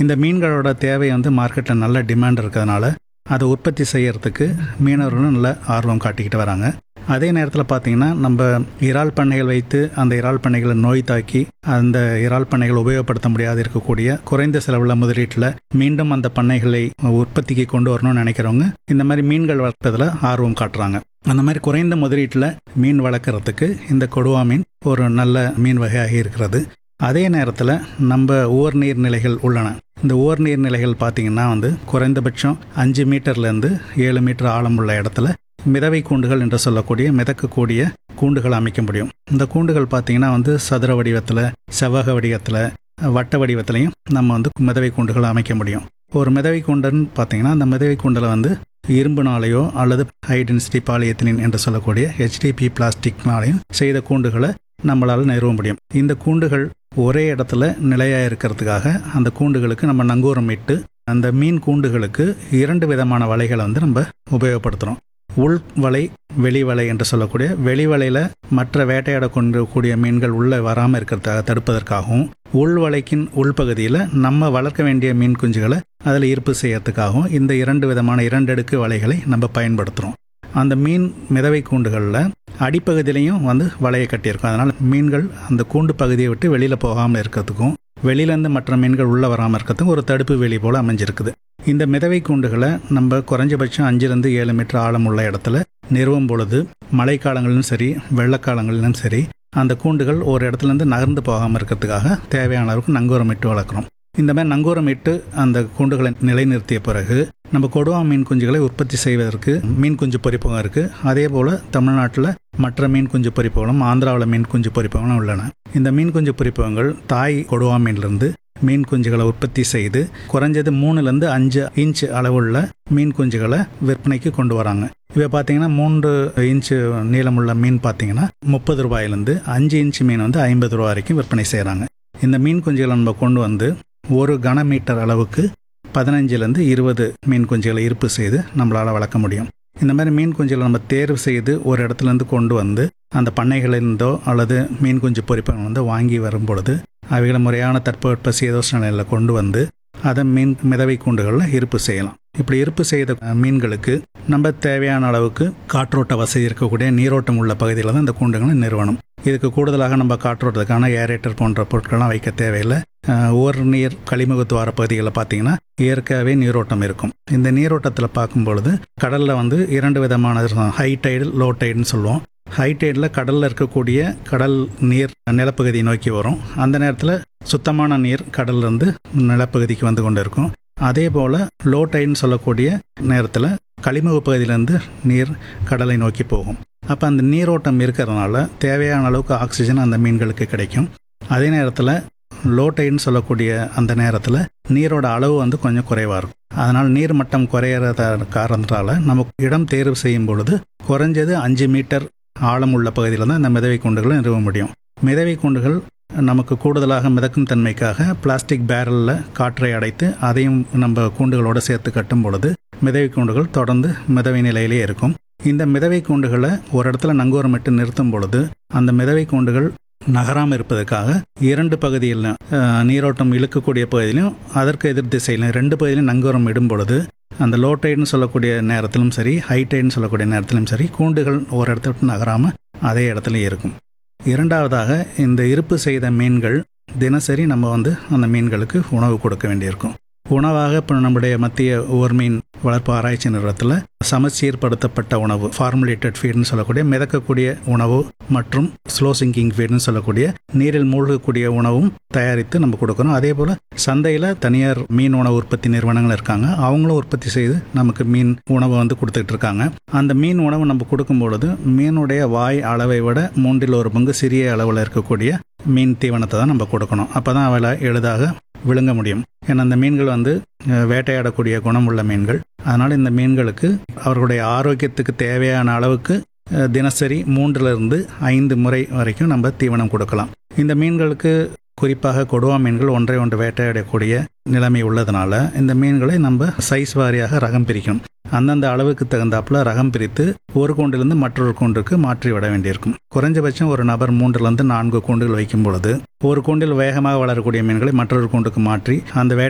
இந்த மீன்களோட தேவை வந்து மார்க்கெட்டில் நல்ல டிமாண்ட் இருக்கிறதுனால அதை உற்பத்தி செய்யறதுக்கு மீனவர்களும் நல்ல ஆர்வம் காட்டிக்கிட்டு வராங்க அதே நேரத்தில் பார்த்தீங்கன்னா நம்ம இறால் பண்ணைகள் வைத்து அந்த இறால் பண்ணைகளை நோய் தாக்கி அந்த இறால் பண்ணைகள் உபயோகப்படுத்த முடியாது இருக்கக்கூடிய குறைந்த செலவுள்ள முதலீட்டில் மீண்டும் அந்த பண்ணைகளை உற்பத்திக்கு கொண்டு வரணும்னு நினைக்கிறவங்க இந்த மாதிரி மீன்கள் வளர்ப்பதில் ஆர்வம் காட்டுறாங்க அந்த மாதிரி குறைந்த முதலீட்டில் மீன் வளர்க்குறதுக்கு இந்த கொடுவா மீன் ஒரு நல்ல மீன் வகையாக இருக்கிறது அதே நேரத்தில் நம்ம ஓர் நீர்நிலைகள் உள்ளன இந்த ஓர் நீர்நிலைகள் பார்த்திங்கன்னா வந்து குறைந்தபட்சம் அஞ்சு மீட்டர்லேருந்து ஏழு மீட்டர் ஆழம் உள்ள இடத்துல மிதவை கூண்டுகள் என்று சொல்லக்கூடிய மிதக்கக்கூடிய கூண்டுகள் அமைக்க முடியும் இந்த கூண்டுகள் பார்த்திங்கன்னா வந்து சதுர வடிவத்தில் செவ்வக வடிவத்தில் வட்ட வடிவத்திலையும் நம்ம வந்து மிதவை கூண்டுகள் அமைக்க முடியும் ஒரு மிதவை கூண்டுன்னு பார்த்தீங்கன்னா அந்த மிதவை கூண்டில் வந்து இரும்புனாலேயோ அல்லது ஹை டென்சிட்டி பாலியத்தினின் என்று சொல்லக்கூடிய ஹெச்டிபி பிளாஸ்டிக்னாலையும் செய்த கூண்டுகளை நம்மளால் நிறுவ முடியும் இந்த கூண்டுகள் ஒரே இடத்துல நிலையாக இருக்கிறதுக்காக அந்த கூண்டுகளுக்கு நம்ம நங்கூரம் இட்டு அந்த மீன் கூண்டுகளுக்கு இரண்டு விதமான வலைகளை வந்து நம்ம உபயோகப்படுத்துகிறோம் உள் வலை வெளி வலை என்று சொல்லக்கூடிய வெளி வலையில் மற்ற வேட்டையாட கொண்டிருக்கக்கூடிய மீன்கள் உள்ளே வராமல் இருக்கிறதுக்காக தடுப்பதற்காகவும் உள் வலைக்கின் உள்பகுதியில் நம்ம வளர்க்க வேண்டிய மீன் குஞ்சுகளை அதில் இருப்பு செய்யறதுக்காகவும் இந்த இரண்டு விதமான இரண்டடுக்கு வலைகளை நம்ம பயன்படுத்துகிறோம் அந்த மீன் மிதவை கூண்டுகளில் அடிப்பகுதியிலையும் வந்து வலையை கட்டியிருக்கும் அதனால் மீன்கள் அந்த கூண்டு பகுதியை விட்டு வெளியில் போகாமல் இருக்கிறதுக்கும் வெளியிலேருந்து மற்ற மீன்கள் உள்ளே வராமல் இருக்கிறதுக்கும் ஒரு தடுப்பு வேலி போல் அமைஞ்சிருக்குது இந்த மிதவை கூண்டுகளை நம்ம குறைஞ்சபட்சம் அஞ்சுலேருந்து ஏழு மீட்டர் ஆழம் உள்ள இடத்துல நிறுவும் பொழுது மழைக்காலங்களிலும் சரி வெள்ளக்காலங்களிலும் சரி அந்த கூண்டுகள் ஒரு இடத்துலேருந்து நகர்ந்து போகாமல் இருக்கிறதுக்காக தேவையான அளவுக்கு நங்கூரம் இட்டு வளர்க்குறோம் இந்த மாதிரி நங்கூரம் இட்டு அந்த கூண்டுகளை நிலைநிறுத்திய பிறகு நம்ம கொடுவா மீன் குஞ்சுகளை உற்பத்தி செய்வதற்கு மீன் குஞ்சு பொறிப்பகம் இருக்குது அதே போல் தமிழ்நாட்டில் மற்ற மீன் குஞ்சு பொறிப்பகங்களும் ஆந்திராவில் மீன் குஞ்சு பொறிப்பகங்களும் உள்ளன இந்த மீன் குஞ்சு பொறிப்பகங்கள் தாய் கொடுவா மீன்லேருந்து மீன் குஞ்சுகளை உற்பத்தி செய்து குறைஞ்சது மூணுலேருந்து அஞ்சு இன்ச் அளவுள்ள மீன் குஞ்சுகளை விற்பனைக்கு கொண்டு வராங்க இப்போ பார்த்தீங்கன்னா மூன்று இன்ச்சு நீளமுள்ள மீன் பார்த்தீங்கன்னா முப்பது ரூபாயிலேருந்து அஞ்சு இன்ச்சு மீன் வந்து ஐம்பது ரூபா வரைக்கும் விற்பனை செய்கிறாங்க இந்த மீன் குஞ்சுகளை நம்ம கொண்டு வந்து ஒரு கனமீட்டர் அளவுக்கு பதினஞ்சுலேருந்து இருபது மீன் குஞ்சுகளை இருப்பு செய்து நம்மளால் வளர்க்க முடியும் இந்த மாதிரி மீன் குஞ்சுகளை நம்ம தேர்வு செய்து ஒரு இடத்துலேருந்து கொண்டு வந்து அந்த பண்ணைகளிலிருந்தோ அல்லது மீன் குஞ்சு பொறிப்பங்கள் வந்து வாங்கி வரும் பொழுது அவைகளை முறையான தட்பவெட்ப சீதோஷ நிலையில் கொண்டு வந்து அதை மீன் மிதவை கூண்டுகளில் இருப்பு செய்யலாம் இப்படி இருப்பு செய்த மீன்களுக்கு நம்ம தேவையான அளவுக்கு காற்றோட்ட வசதி இருக்கக்கூடிய நீரோட்டம் உள்ள பகுதியில் தான் இந்த கூண்டுகளை நிறுவனம் இதுக்கு கூடுதலாக நம்ம காற்றோட்டத்துக்கான ஏரேட்டர் போன்ற பொருட்கள்லாம் வைக்க தேவையில்லை ஓர் நீர் கழிமுகத்துவார பகுதிகளில் பார்த்தீங்கன்னா இயற்கையாகவே நீரோட்டம் இருக்கும் இந்த நீரோட்டத்தில் பார்க்கும் பொழுது கடலில் வந்து இரண்டு விதமான ஹை டைடு லோ டைடுன்னு சொல்லுவோம் ஹை டைடில் கடலில் இருக்கக்கூடிய கடல் நீர் நிலப்பகுதியை நோக்கி வரும் அந்த நேரத்தில் சுத்தமான நீர் கடல்லேருந்து நிலப்பகுதிக்கு வந்து கொண்டு இருக்கும் அதே போல் லோ டைடுன்னு சொல்லக்கூடிய நேரத்தில் கழிமுக பகுதியிலேருந்து நீர் கடலை நோக்கி போகும் அப்போ அந்த நீரோட்டம் இருக்கிறதுனால தேவையான அளவுக்கு ஆக்சிஜன் அந்த மீன்களுக்கு கிடைக்கும் அதே நேரத்தில் லோ டைடுன்னு சொல்லக்கூடிய அந்த நேரத்தில் நீரோட அளவு வந்து கொஞ்சம் குறைவாக இருக்கும் அதனால் நீர் மட்டம் குறையிறத காரணத்தால் நமக்கு இடம் தேர்வு செய்யும் பொழுது குறைஞ்சது அஞ்சு மீட்டர் ஆழம் உள்ள பகுதியில் தான் இந்த மிதவை கூண்டுகளை நிறுவ முடியும் மிதவை கூண்டுகள் நமக்கு கூடுதலாக மிதக்கும் தன்மைக்காக பிளாஸ்டிக் பேரலில் காற்றை அடைத்து அதையும் நம்ம கூண்டுகளோடு சேர்த்து கட்டும் பொழுது மிதவை கூண்டுகள் தொடர்ந்து மிதவை நிலையிலே இருக்கும் இந்த மிதவை கூண்டுகளை ஒரு இடத்துல நங்கூரமிட்டு நிறுத்தும் பொழுது அந்த மிதவை கூண்டுகள் நகராமல் இருப்பதற்காக இரண்டு பகுதியில் நீரோட்டம் இழுக்கக்கூடிய பகுதியிலும் அதற்கு எதிர் திசையிலும் ரெண்டு பகுதியிலும் நங்கூரம் இடும் பொழுது அந்த லோ டைடுன்னு சொல்லக்கூடிய நேரத்திலும் சரி ஹை டைடுன்னு சொல்லக்கூடிய நேரத்திலும் சரி கூண்டுகள் ஒரு இடத்த விட்டு நகராமல் அதே இடத்துல இருக்கும் இரண்டாவதாக இந்த இருப்பு செய்த மீன்கள் தினசரி நம்ம வந்து அந்த மீன்களுக்கு உணவு கொடுக்க வேண்டியிருக்கும் உணவாக இப்போ நம்முடைய மத்திய ஓர் மீன் வளர்ப்பு ஆராய்ச்சி நிறுவனத்தில் சமச்சீர்படுத்தப்பட்ட உணவு ஃபார்முலேட்டட் ஃபீட்னு சொல்லக்கூடிய மிதக்கக்கூடிய உணவு மற்றும் ஸ்லோ சிங்கிங் ஃபீட்னு சொல்லக்கூடிய நீரில் மூழ்கக்கூடிய உணவும் தயாரித்து நம்ம கொடுக்குறோம் அதே போல் சந்தையில் தனியார் மீன் உணவு உற்பத்தி நிறுவனங்கள் இருக்காங்க அவங்களும் உற்பத்தி செய்து நமக்கு மீன் உணவை வந்து கொடுத்துட்டு இருக்காங்க அந்த மீன் உணவு நம்ம கொடுக்கும் பொழுது மீனுடைய வாய் அளவை விட மூன்றில் ஒரு பங்கு சிறிய அளவில் இருக்கக்கூடிய மீன் தீவனத்தை தான் நம்ம கொடுக்கணும் அப்போ தான் அவளை எளிதாக விழுங்க முடியும் ஏன்னா அந்த மீன்கள் வந்து வேட்டையாடக்கூடிய குணம் உள்ள மீன்கள் அதனால் இந்த மீன்களுக்கு அவர்களுடைய ஆரோக்கியத்துக்கு தேவையான அளவுக்கு தினசரி மூன்றிலிருந்து ஐந்து முறை வரைக்கும் நம்ம தீவனம் கொடுக்கலாம் இந்த மீன்களுக்கு குறிப்பாக கொடுவா மீன்கள் ஒன்றை ஒன்று வேட்டையாடக்கூடிய நிலைமை உள்ளதுனால இந்த மீன்களை நம்ம சைஸ் வாரியாக ரகம் பிரிக்கணும் அந்தந்த அளவுக்கு தகுந்தாப்புல ரகம் பிரித்து ஒரு கூண்டிலிருந்து மற்றொரு கூண்டுக்கு மாற்றி விட வேண்டியிருக்கும் குறைஞ்சபட்சம் ஒரு நபர் மூன்றிலிருந்து நான்கு கூண்டுகள் வைக்கும் பொழுது ஒரு கூண்டில் வேகமாக வளரக்கூடிய மீன்களை மற்றொரு கூண்டுக்கு மாற்றி அந்த வேட்டை